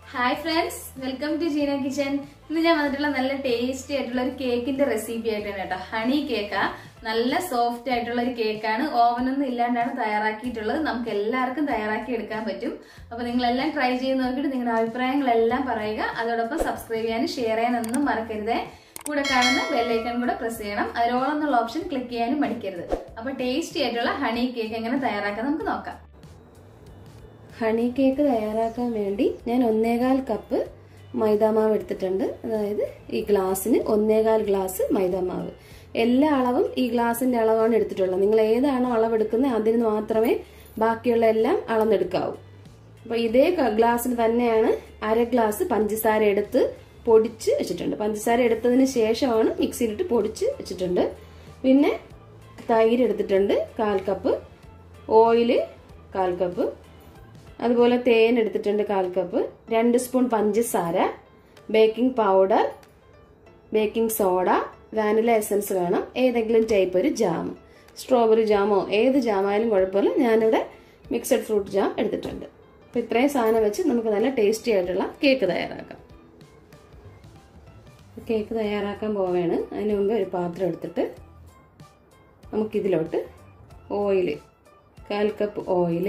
hi friends welcome to Jeena kitchen ഇന്ന് ഞാൻ വന്നിട്ടുള്ള നല്ല ടേസ്റ്റി ആയിട്ടുള്ള ഒരു കേക്കിന്റെ റെസിപ്പി ആയിട്ടാണ് കേട്ടോ ഹണി കേക്കാ നല്ല സോഫ്റ്റ് ആയിട്ടുള്ള ഒരു കേക്കാണ് ഓവനൊന്നും ഇല്ലാണ്ടാണ് തയ്യാറാക്കിയിട്ടുള്ളത് നമുക്ക് എല്ലാവർക്കും തയ്യാറാക്കി എടുക്കാൻ പറ്റും അപ്പൊ നിങ്ങളെല്ലാം ട്രൈ ചെയ്ത് നോക്കിയിട്ട് നിങ്ങളുടെ അഭിപ്രായങ്ങളെല്ലാം പറയുക അതോടൊപ്പം സബ്സ്ക്രൈബ് ചെയ്യാനും ഷെയർ ചെയ്യാനൊന്നും മറക്കരുതേ കൂടെ കാണുന്ന ബെല്ലൈക്കൺ കൂടെ പ്രസ് ചെയ്യണം അതിലോളം എന്നുള്ള ഓപ്ഷൻ ക്ലിക്ക് ചെയ്യാനും മടിക്കരുത് അപ്പൊ ടേസ്റ്റി ആയിട്ടുള്ള ഹണി കേക്ക് എങ്ങനെ തയ്യാറാക്കാൻ നമുക്ക് നോക്കാം ഹണി കേക്ക് തയ്യാറാക്കാൻ വേണ്ടി ഞാൻ ഒന്നേകാൽ കപ്പ് മൈദാമാവ് എടുത്തിട്ടുണ്ട് അതായത് ഈ ഗ്ലാസ്സിന് ഒന്നേകാൽ ഗ്ലാസ് മൈദാമാവ് എല്ലാ അളവും ഈ ഗ്ലാസിന്റെ അളവാണ് എടുത്തിട്ടുള്ളത് നിങ്ങൾ ഏതാണോ അളവെടുക്കുന്നത് അതിന് മാത്രമേ ബാക്കിയുള്ള എല്ലാം അളന്നെടുക്കാവൂ അപ്പൊ ഇതേ ഗ്ലാസ്സിന് തന്നെയാണ് അര ഗ്ലാസ് പഞ്ചസാര എടുത്ത് പൊടിച്ച് വെച്ചിട്ടുണ്ട് പഞ്ചസാര എടുത്തതിന് ശേഷമാണ് മിക്സിയിലിട്ട് പൊടിച്ച് വെച്ചിട്ടുണ്ട് പിന്നെ തൈര് എടുത്തിട്ടുണ്ട് കാൽ കപ്പ് ഓയില് കാൽ കപ്പ് അതുപോലെ തേൻ എടുത്തിട്ടുണ്ട് കാൽ കപ്പ് രണ്ട് സ്പൂൺ പഞ്ചസാര baking powder baking soda vanilla essence വേണം ഏതെങ്കിലും ടൈപ്പ് ഒരു ജാം സ്ട്രോബെറി ജാമോ ഏത് ജാമായാലും കുഴപ്പമില്ല ഞാനിവിടെ മിക്സഡ് ഫ്രൂട്ട് ജാം എടുത്തിട്ടുണ്ട് അപ്പം ഇത്രയും സാധനം വെച്ച് നമുക്ക് നല്ല ടേസ്റ്റി ആയിട്ടുള്ള കേക്ക് തയ്യാറാക്കാം കേക്ക് തയ്യാറാക്കാൻ പോവുകയാണ് അതിന് മുമ്പ് ഒരു പാത്രം എടുത്തിട്ട് നമുക്കിതിലോട്ട് ഓയിൽ കാൽ കപ്പ് ഓയിൽ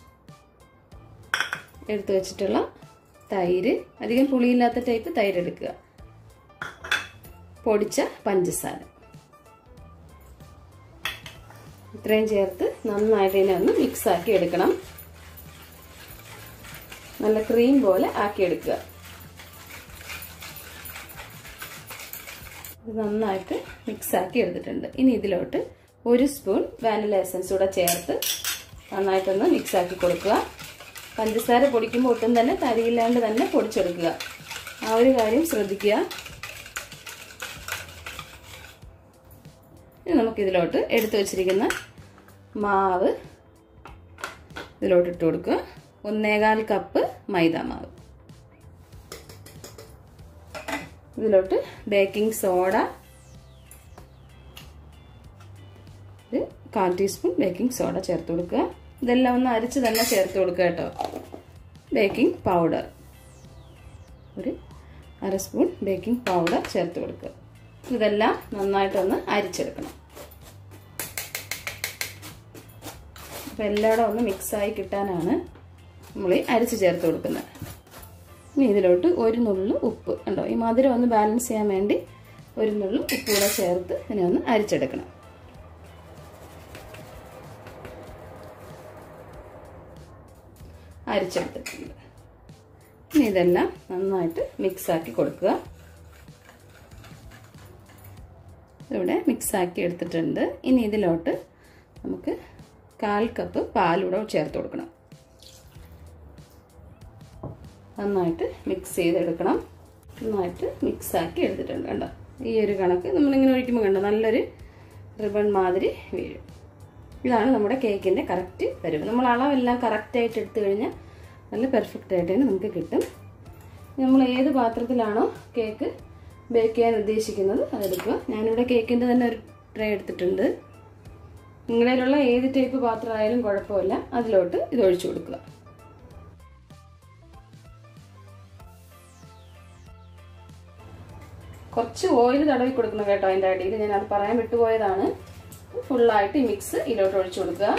എടുത്തു വെച്ചിട്ടുള്ള തൈര് അധികം പുളിയില്ലാത്ത ടൈപ്പ് തൈര് എടുക്കുക പൊടിച്ച പഞ്ചസാര ഇത്രയും ചേർത്ത് നന്നായിട്ട് ഇതിനെ ഒന്ന് മിക്സ് ആക്കി എടുക്കണം നല്ല ക്രീം പോലെ ആക്കി എടുക്കുക ഇത് നന്നായിട്ട് മിക്സ് ആക്കി എടുത്തിട്ടുണ്ട് ഇനി ഇതിലോട്ട് ഒരു സ്പൂൺ വാനില എസൻസ് കൂടെ ചേർത്ത് നന്നായിട്ടൊന്ന് മിക്സ് ആക്കി കൊടുക്കുക പഞ്ചസാര പൊടിക്കുമ്പോൾ ഒട്ടും തന്നെ തരിയില്ലാണ്ട് തന്നെ പൊടിച്ചെടുക്കുക ആ ഒരു കാര്യം ശ്രദ്ധിക്കുക ഇനി നമുക്കിതിലോട്ട് എടുത്തു വച്ചിരിക്കുന്ന മാവ് ഇതിലോട്ട് ഇട്ട് കൊടുക്കുക ഒന്നേകാൽ കപ്പ് മൈദ മാവ് ഇതിലോട്ട് ബേക്കിംഗ് സോഡ ഒരു കാൽ ടീസ്പൂൺ ബേക്കിംഗ് സോഡ ചേർത്ത് കൊടുക്കുക ഇതെല്ലാം ഒന്ന് അരച്ച് തന്നെ ചേർത്ത് കൊടുക്കുക കേട്ടോ ബേക്കിംഗ് പൗഡർ ഒരു അര സ്പൂൺ ബേക്കിംഗ് പൗഡർ ചേർത്ത് കൊടുക്കുക ഇതെല്ലാം നന്നായിട്ടൊന്ന് അരിച്ചെടുക്കണം അപ്പം എല്ലായിടും ഒന്ന് മിക്സായി കിട്ടാനാണ് നമ്മൾ ഈ അരിച്ച് ചേർത്ത് കൊടുക്കുന്നത് ഇനി ഇതിലോട്ട് ഒരു നുള്ളു ഉപ്പ് ഉണ്ടോ ഈ മധുരം ഒന്ന് ബാലൻസ് ചെയ്യാൻ വേണ്ടി ഒരു നുള്ളു ഉപ്പ് കൂടെ ചേർത്ത് ഇതിനെ ഒന്ന് അരിച്ചെടുക്കണം അരിച്ചെടുത്തിട്ടുണ്ട് ഇനി ഇതെല്ലാം നന്നായിട്ട് മിക്സാക്കി കൊടുക്കുക ഇവിടെ മിക്സാക്കി എടുത്തിട്ടുണ്ട് ഇനി ഇതിലോട്ട് നമുക്ക് കാൽ കപ്പ് പാലൂടെ ചേർത്ത് കൊടുക്കണം നന്നായിട്ട് മിക്സ് ചെയ്തെടുക്കണം നന്നായിട്ട് മിക്സാക്കി എടുത്തിട്ടുണ്ട് കണ്ടോ ഈ ഒരു കണക്ക് നമ്മളിങ്ങനെ ഒഴിക്കുമ്പോൾ കണ്ടോ നല്ലൊരു റിബൺ മാതിരി വീഴും ഇതാണ് നമ്മുടെ കേക്കിൻ്റെ കറക്റ്റ് വരും നമ്മൾ അളവെല്ലാം കറക്റ്റായിട്ട് എടുത്തു കഴിഞ്ഞാൽ നല്ല പെർഫെക്റ്റ് ആയിട്ട് തന്നെ നമുക്ക് കിട്ടും നമ്മൾ ഏത് പാത്രത്തിലാണോ കേക്ക് ബേക്ക് ചെയ്യാൻ ഉദ്ദേശിക്കുന്നത് അതെടുക്കുക ഞാനിവിടെ കേക്കിൻ്റെ തന്നെ ഒരു ട്രേ എടുത്തിട്ടുണ്ട് നിങ്ങളിലുള്ള ഏത് ടൈപ്പ് പാത്രമായാലും കുഴപ്പമില്ല അതിലോട്ട് ഇത് ഒഴിച്ചു കൊടുക്കുക കുറച്ച് ഓയിൽ തടവി കൊടുക്കണം കേട്ടോ അതിൻ്റെ അടിയിൽ ഞാൻ അത് പറയാൻ വിട്ടുപോയതാണ് ഫുള്ളായിട്ട് ഈ മിക്സ് ഇതിലോട്ട് ഒഴിച്ചു കൊടുക്കുക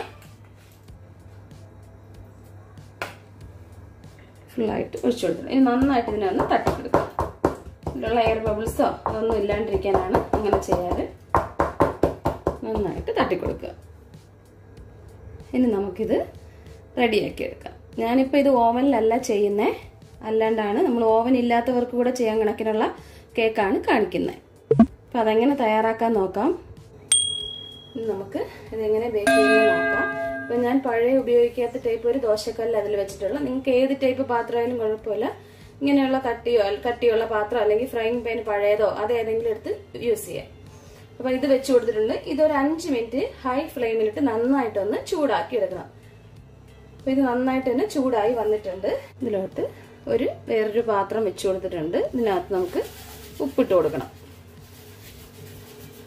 ഫുള്ളായിട്ട് ഒഴിച്ചു കൊടുക്കണം ഇനി നന്നായിട്ട് ഇതിനെ ഒന്ന് തട്ടിക്കൊടുക്കുക ഇതിലുള്ള എയർ ബബിൾസോ അതൊന്നും ഇല്ലാണ്ടിരിക്കാനാണ് അങ്ങനെ ചെയ്യാറ് നന്നായിട്ട് തട്ടിക്കൊടുക്കുക ഇനി നമുക്കിത് റെഡിയാക്കി എടുക്കാം ഞാനിപ്പോൾ ഇത് ഓവനിലല്ല ചെയ്യുന്നത് അല്ലാണ്ടാണ് നമ്മൾ ഓവൻ ഇല്ലാത്തവർക്ക് കൂടെ ചെയ്യാൻ കണക്കിനുള്ള കേക്കാണ് കാണിക്കുന്നത് അപ്പം അതെങ്ങനെ തയ്യാറാക്കാൻ നോക്കാം നമുക്ക് ഇതെങ്ങനെ ബേക്ക് ചെയ്യുന്നത് നോക്കാം ഇപ്പം ഞാൻ പഴയ ഉപയോഗിക്കാത്ത ടൈപ്പ് ഒരു ദോശക്കല്ല് അതിൽ വെച്ചിട്ടുള്ള നിങ്ങൾക്ക് ഏത് ടൈപ്പ് പാത്രമായാലും കുഴപ്പമില്ല ഇങ്ങനെയുള്ള കട്ടിയോ കട്ടിയുള്ള പാത്രം അല്ലെങ്കിൽ ഫ്രൈങ് പാൻ പഴയതോ അത് ഏതെങ്കിലും എടുത്ത് യൂസ് ചെയ്യാം അപ്പം ഇത് വെച്ച് കൊടുത്തിട്ടുണ്ട് ഇതൊരു അഞ്ച് മിനിറ്റ് ഹൈ ഫ്ലെയിമിലിട്ട് നന്നായിട്ടൊന്ന് ചൂടാക്കി എടുക്കണം അപ്പം ഇത് നന്നായിട്ട് തന്നെ ചൂടായി വന്നിട്ടുണ്ട് ഇതിലോട്ട് ഒരു വേറൊരു പാത്രം വെച്ച് കൊടുത്തിട്ടുണ്ട് ഇതിനകത്ത് നമുക്ക് ഉപ്പിട്ട് കൊടുക്കണം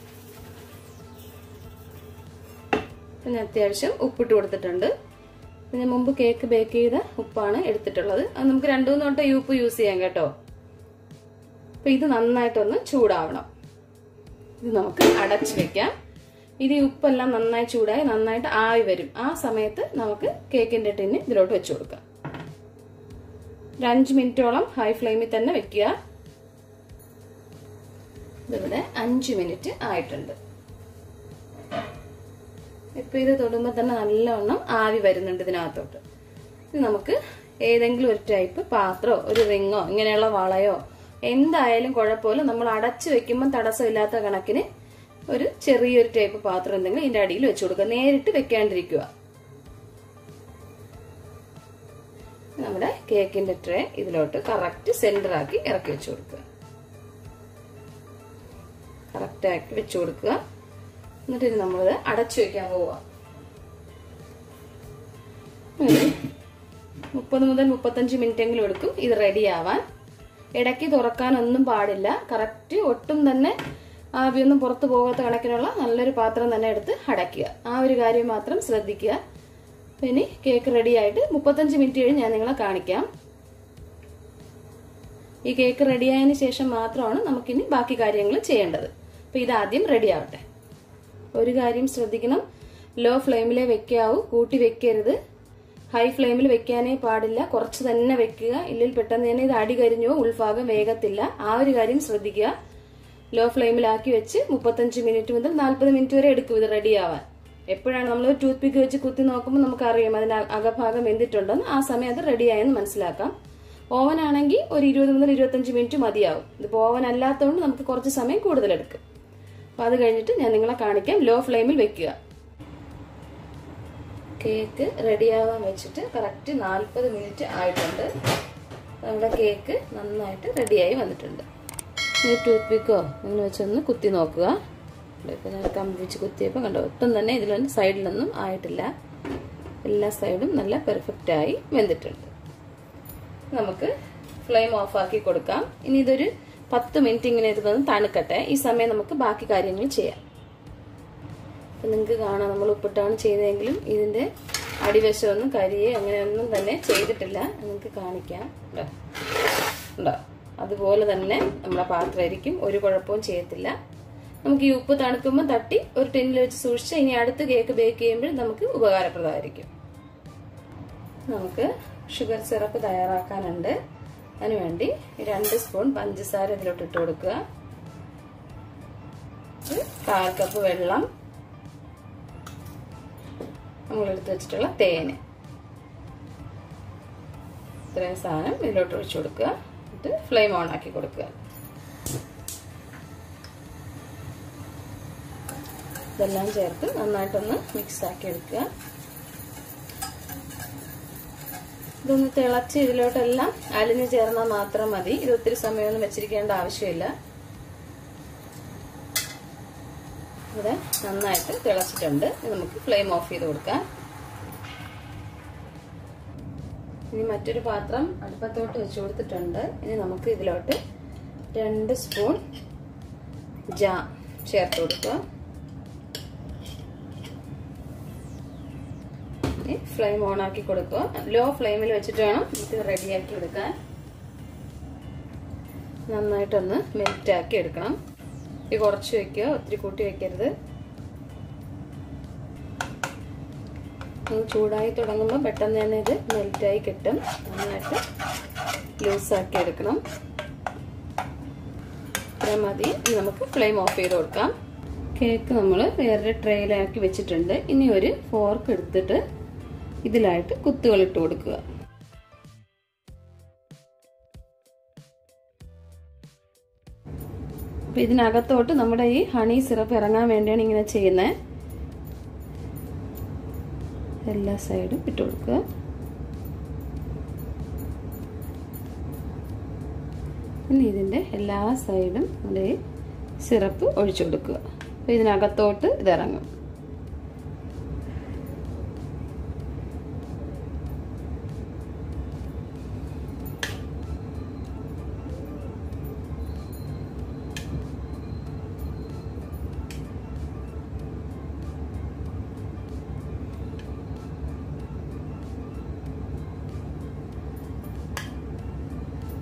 ഞാൻ അത്യാവശ്യം ഉപ്പിട്ട് കൊടുത്തിട്ടുണ്ട് ഇതിന് മുമ്പ് കേക്ക് ബേക്ക് ചെയ്ത ഉപ്പാണ് എടുത്തിട്ടുള്ളത് അത് നമുക്ക് രണ്ടു മൂന്ന് വട്ടം ഈ ഉപ്പ് യൂസ് ചെയ്യാം കേട്ടോ അപ്പൊ ഇത് നന്നായിട്ടൊന്ന് ചൂടാവണം ഇത് നമുക്ക് അടച്ചു വെക്കാം ഇത് ഈ ഉപ്പെല്ലാം നന്നായി ചൂടായി നന്നായിട്ട് ആവി വരും ആ സമയത്ത് നമുക്ക് കേക്കിന്റെ ടിന്ന് ഇതിലോട്ട് വെച്ചു കൊടുക്കാം ഒരു അഞ്ച് മിനിറ്റോളം ഹൈ ഫ്ലെയിമിൽ തന്നെ വെക്കുക ഇതിവിടെ അഞ്ച് മിനിറ്റ് ആയിട്ടുണ്ട് ഇപ്പൊ ഇത് തൊടുമ്പോൾ തന്നെ നല്ലവണ്ണം ആവി വരുന്നുണ്ട് ഇതിനകത്തോട്ട് ഇത് നമുക്ക് ഏതെങ്കിലും ഒരു ടൈപ്പ് പാത്രമോ ഒരു റിങ്ങോ ഇങ്ങനെയുള്ള വളയോ എന്തായാലും കുഴപ്പമില്ല നമ്മൾ അടച്ചു വെക്കുമ്പോൾ തടസ്സമില്ലാത്ത കണക്കിന് ഒരു ചെറിയൊരു ടൈപ്പ് പാത്രം എന്തെങ്കിലും ഇതിന്റെ അടിയിൽ വെച്ചു കൊടുക്കുക നേരിട്ട് വെക്കാണ്ടിരിക്കുക നമ്മുടെ കേക്കിന്റെ ട്രേ ഇതിലോട്ട് കറക്റ്റ് സെന്റർ ആക്കി ഇറക്കി വെച്ചു കൊടുക്കുക കറക്റ്റ് ആക്കി വെച്ചു കൊടുക്കുക എന്നിട്ട് ഇത് നമ്മളിത് അടച്ചു വെക്കാൻ പോവുക മുപ്പത് മുതൽ മുപ്പത്തഞ്ച് മിനിറ്റ് എങ്കിലും എടുക്കും ഇത് റെഡി ആവാൻ ഇടയ്ക്ക് തുറക്കാനൊന്നും പാടില്ല കറക്റ്റ് ഒട്ടും തന്നെ ആവിയൊന്നും പുറത്തു പോകാത്ത കണക്കിനുള്ള നല്ലൊരു പാത്രം തന്നെ എടുത്ത് അടയ്ക്കുക ആ ഒരു കാര്യം മാത്രം ശ്രദ്ധിക്കുക ഇനി കേക്ക് റെഡി ആയിട്ട് മുപ്പത്തഞ്ച് മിനിറ്റ് കഴിഞ്ഞ് ഞാൻ നിങ്ങളെ കാണിക്കാം ഈ കേക്ക് റെഡി ആയതിനു ശേഷം മാത്രമാണ് നമുക്കിനി ബാക്കി കാര്യങ്ങൾ ചെയ്യേണ്ടത് അപ്പൊ ഇതാദ്യം റെഡി ആവട്ടെ ഒരു കാര്യം ശ്രദ്ധിക്കണം ലോ ഫ്ലെയിമിലേ വെക്കാവൂ കൂട്ടി വെക്കരുത് ഹൈ ഫ്ലെയിമിൽ വെക്കാനേ പാടില്ല കുറച്ച് തന്നെ വെക്കുക ഇല്ലെങ്കിൽ പെട്ടെന്ന് തന്നെ ഇത് അടി കരിഞ്ഞോ ഉൾഭാഗം വേഗത്തില്ല ആ ഒരു കാര്യം ശ്രദ്ധിക്കുക ലോ ഫ്ലെയിമിലാക്കി വെച്ച് മുപ്പത്തഞ്ച് മിനിറ്റ് മുതൽ നാൽപ്പത് മിനിറ്റ് വരെ എടുക്കും ഇത് റെഡി ആവാൻ എപ്പോഴാണ് നമ്മൾ ടൂത്ത് പിക്ക് വെച്ച് കുത്തി നോക്കുമ്പോൾ നമുക്ക് അറിയാം അതിന് അകഭാഗം വെന്തിട്ടുണ്ടെന്ന് ആ സമയം അത് റെഡി ആയെന്ന് മനസ്സിലാക്കാം ഓവൻ ആണെങ്കിൽ ഒരു ഇരുപത് മുതൽ ഇരുപത്തഞ്ച് മിനിറ്റ് മതിയാവും ഇതിപ്പോൾ ഓവൻ അല്ലാത്തതുകൊണ്ട് നമുക്ക് കുറച്ച് സമയം കൂടുതൽ എടുക്കും അപ്പോൾ അത് കഴിഞ്ഞിട്ട് ഞാൻ നിങ്ങളെ കാണിക്കാം ലോ ഫ്ലെയിമിൽ വെക്കുക കേക്ക് റെഡിയാവാൻ വെച്ചിട്ട് കറക്റ്റ് നാൽപ്പത് മിനിറ്റ് ആയിട്ടുണ്ട് നമ്മുടെ കേക്ക് നന്നായിട്ട് റെഡിയായി വന്നിട്ടുണ്ട് ഈ ടൂത്ത് പിക്കോ ഇങ്ങനെ വെച്ചൊന്ന് കുത്തി നോക്കുക ഇപ്പം ഞാൻ കമ്പി വെച്ച് കുത്തിയപ്പോൾ കണ്ടോ ഒട്ടും തന്നെ ഇതിലൊന്നും സൈഡിലൊന്നും ആയിട്ടില്ല എല്ലാ സൈഡും നല്ല പെർഫെക്റ്റ് ആയി വെന്തിട്ടുണ്ട് നമുക്ക് ഫ്ലെയിം ഓഫ് ആക്കി കൊടുക്കാം ഇനി ഇതൊരു പത്ത് മിനിറ്റ് ഇങ്ങനെ ഇരുന്ന് തണുക്കട്ടെ ഈ സമയം നമുക്ക് ബാക്കി കാര്യങ്ങൾ ചെയ്യാം അപ്പം നിങ്ങൾക്ക് കാണാം നമ്മൾ ഉപ്പിട്ടാണ് ചെയ്തതെങ്കിലും ഇതിന്റെ അടിവശമൊന്നും കരിയെ അങ്ങനെയൊന്നും തന്നെ ചെയ്തിട്ടില്ല നിങ്ങൾക്ക് കാണിക്കാം ഉണ്ടോ ഉണ്ടോ അതുപോലെ തന്നെ നമ്മളെ പാത്രം ആയിരിക്കും ഒരു കുഴപ്പവും ചെയ്യത്തില്ല നമുക്ക് ഈ ഉപ്പ് തണുക്കുമ്പോൾ തട്ടി ഒരു ടിന്നിൽ വെച്ച് സൂക്ഷിച്ച് ഇനി അടുത്ത് കേക്ക് ബേക്ക് ചെയ്യുമ്പോൾ നമുക്ക് ഉപകാരപ്രദമായിരിക്കും നമുക്ക് ഷുഗർ സിറപ്പ് തയ്യാറാക്കാനുണ്ട് അതിനുവേണ്ടി രണ്ട് സ്പൂൺ പഞ്ചസാര ഇതിലോട്ട് ഇട്ട് കൊടുക്കുക കാൽ കപ്പ് വെള്ളം നമ്മൾ എടുത്ത് വെച്ചിട്ടുള്ള തേന് ഇത്രയും സാധനം ഇതിലോട്ട് ഒഴിച്ചു കൊടുക്കുക എന്നിട്ട് ഫ്ലെയിം ഓൺ ആക്കി കൊടുക്കുക ഇതെല്ലാം ചേർത്ത് നന്നായിട്ടൊന്ന് മിക്സ് ആക്കി എടുക്കുക ഇതൊന്ന് തിളച്ച് ഇതിലോട്ടെല്ലാം അലിഞ്ഞു ചേർന്നാൽ മാത്രം മതി ഇത് ഒത്തിരി സമയമൊന്നും വെച്ചിരിക്കേണ്ട ആവശ്യമില്ല ഇവിടെ നന്നായിട്ട് തിളച്ചിട്ടുണ്ട് ഇത് നമുക്ക് ഫ്ലെയിം ഓഫ് ചെയ്ത് കൊടുക്കാം ഇനി മറ്റൊരു പാത്രം അടുപ്പത്തോട്ട് വെച്ച് കൊടുത്തിട്ടുണ്ട് ഇനി നമുക്ക് ഇതിലോട്ട് രണ്ട് സ്പൂൺ ജാം ചേർത്ത് കൊടുക്കുക ഫ്ലെയിം ഓൺ ആക്കി കൊടുക്കുക ലോ ഫ്ലെയിമിൽ വെച്ചിട്ട് വേണം നമുക്ക് റെഡിയാക്കി എടുക്കാൻ നന്നായിട്ടൊന്ന് മെൽറ്റ് ആക്കി എടുക്കണം ഇത് കുറച്ച് വെക്കുക ഒത്തിരി കൂട്ടി വെക്കരുത് ചൂടായി തുടങ്ങുമ്പോൾ പെട്ടെന്ന് തന്നെ ഇത് മെൽറ്റായി കിട്ടും നന്നായിട്ട് ലൂസാക്കി എടുക്കണം ഇത്ര മതി ഇനി നമുക്ക് ഫ്ലെയിം ഓഫ് ചെയ്ത് കൊടുക്കാം കേക്ക് നമ്മൾ വേറൊരു ട്രേയിലാക്കി വെച്ചിട്ടുണ്ട് ഇനി ഒരു ഫോർക്ക് എടുത്തിട്ട് ഇതിലായിട്ട് കുത്തുകൾ ഇട്ട് കൊടുക്കുക അപ്പൊ ഇതിനകത്തോട്ട് നമ്മുടെ ഈ ഹണി സിറപ്പ് ഇറങ്ങാൻ വേണ്ടിയാണ് ഇങ്ങനെ ചെയ്യുന്നത് എല്ലാ സൈഡും ഇട്ട് കൊടുക്കുക ഇനി ഇതിൻ്റെ എല്ലാ സൈഡും നമ്മുടെ സിറപ്പ് ഒഴിച്ചു കൊടുക്കുക അപ്പോൾ ഇതിനകത്തോട്ട് ഇതിറങ്ങും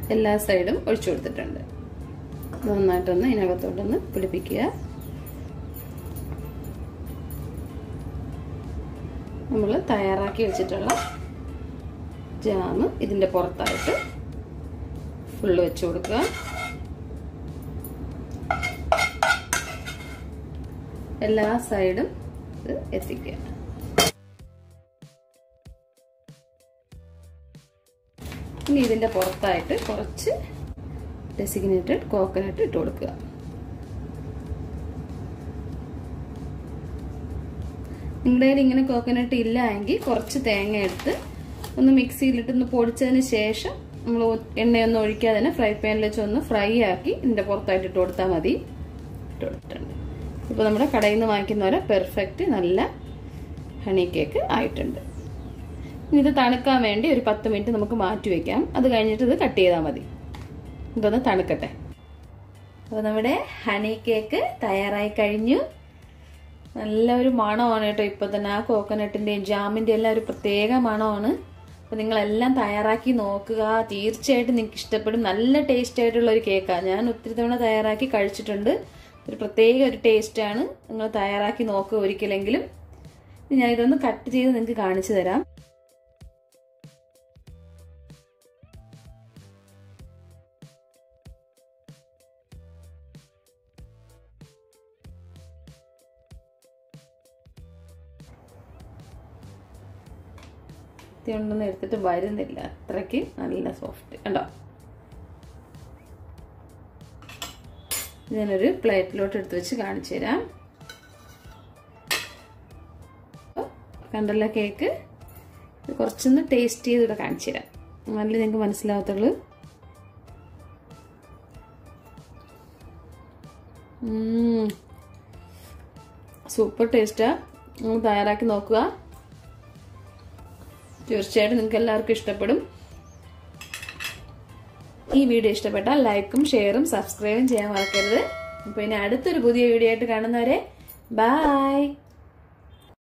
എല്ലാ സൈഡും ഒഴിച്ചു കൊടുത്തിട്ടുണ്ട് നന്നായിട്ടൊന്ന് ഇതിനകത്തോട്ടൊന്ന് പിടിപ്പിക്കുക നമ്മൾ തയ്യാറാക്കി വെച്ചിട്ടുള്ള ജാം ഇതിൻ്റെ പുറത്തായിട്ട് ഫുള്ള് വെച്ച് കൊടുക്കുക എല്ലാ സൈഡും ഇത് എത്തിക്കുക ഇനി ഇതിൻ്റെ പുറത്തായിട്ട് കുറച്ച് ഡെസിഗ്നേറ്റഡ് കോക്കനട്ട് ഇട്ട് കൊടുക്കുക നിങ്ങളുടെ കയ്യിൽ ഇങ്ങനെ കോക്കനട്ട് ഇല്ല എങ്കിൽ കുറച്ച് തേങ്ങ എടുത്ത് ഒന്ന് മിക്സിയിലിട്ട് ഒന്ന് പൊടിച്ചതിന് ശേഷം നമ്മൾ എണ്ണയൊന്നും ഒഴിക്കാതെ തന്നെ ഫ്രൈ പാനിൽ വെച്ച് ഒന്ന് ഫ്രൈ ആക്കി ഇതിൻ്റെ പുറത്തായിട്ട് ഇട്ട് കൊടുത്താൽ മതി ഇട്ട് കൊടുത്തിട്ടുണ്ട് ഇപ്പോൾ നമ്മുടെ കടയിൽ നിന്ന് വാങ്ങിക്കുന്ന പോലെ പെർഫെക്റ്റ് നല്ല ഹണി കേക്ക് ആയിട്ടുണ്ട് ഇനി ഇത് തണുക്കാൻ വേണ്ടി ഒരു പത്ത് മിനിറ്റ് നമുക്ക് മാറ്റി വയ്ക്കാം അത് കഴിഞ്ഞിട്ട് ഇത് കട്ട് ചെയ്താൽ മതി ഇതൊന്ന് തണുക്കട്ടെ അപ്പോൾ നമ്മുടെ ഹണി കേക്ക് തയ്യാറായി കഴിഞ്ഞു നല്ല ഒരു മണമാണ് കേട്ടോ ഇപ്പോൾ തന്നെ ആ കോക്കനട്ടിൻ്റെയും ജാമിൻ്റെ എല്ലാം ഒരു പ്രത്യേക മണമാണ് അപ്പോൾ നിങ്ങളെല്ലാം തയ്യാറാക്കി നോക്കുക തീർച്ചയായിട്ടും നിങ്ങൾക്ക് ഇഷ്ടപ്പെടും നല്ല ടേസ്റ്റ് ആയിട്ടുള്ള ഒരു കേക്കാണ് ഞാൻ ഒത്തിരി തവണ തയ്യാറാക്കി കഴിച്ചിട്ടുണ്ട് ഒരു പ്രത്യേക ഒരു ടേസ്റ്റാണ് നിങ്ങൾ തയ്യാറാക്കി നോക്കുക ഒരിക്കലെങ്കിലും ഞാൻ ഇതൊന്ന് കട്ട് ചെയ്ത് നിങ്ങൾക്ക് കാണിച്ചു തരാം കൊണ്ടൊന്നും എടുത്തിട്ട് വരുന്നില്ല അത്രയ്ക്ക് നല്ല സോഫ്റ്റ് കണ്ടോ ഞാനൊരു പ്ലേറ്റിലോട്ട് എടുത്ത് വെച്ച് കാണിച്ചു തരാം കണ്ടല്ല കേക്ക് കുറച്ചൊന്ന് ടേസ്റ്റ് ചെയ്തിവിടെ കാണിച്ചു തരാം നല്ല നിങ്ങൾക്ക് മനസ്സിലാവത്തുള്ളൂ സൂപ്പർ ടേസ്റ്റാ നിങ്ങൾ തയ്യാറാക്കി നോക്കുക തീർച്ചയായിട്ടും നിങ്ങൾക്ക് എല്ലാവർക്കും ഇഷ്ടപ്പെടും ഈ വീഡിയോ ഇഷ്ടപ്പെട്ടാൽ ലൈക്കും ഷെയറും സബ്സ്ക്രൈബും ചെയ്യാൻ മറക്കരുത് അപ്പോൾ ഇനി അടുത്തൊരു പുതിയ വീഡിയോ ആയിട്ട് കാണുന്നവരെ ബായ്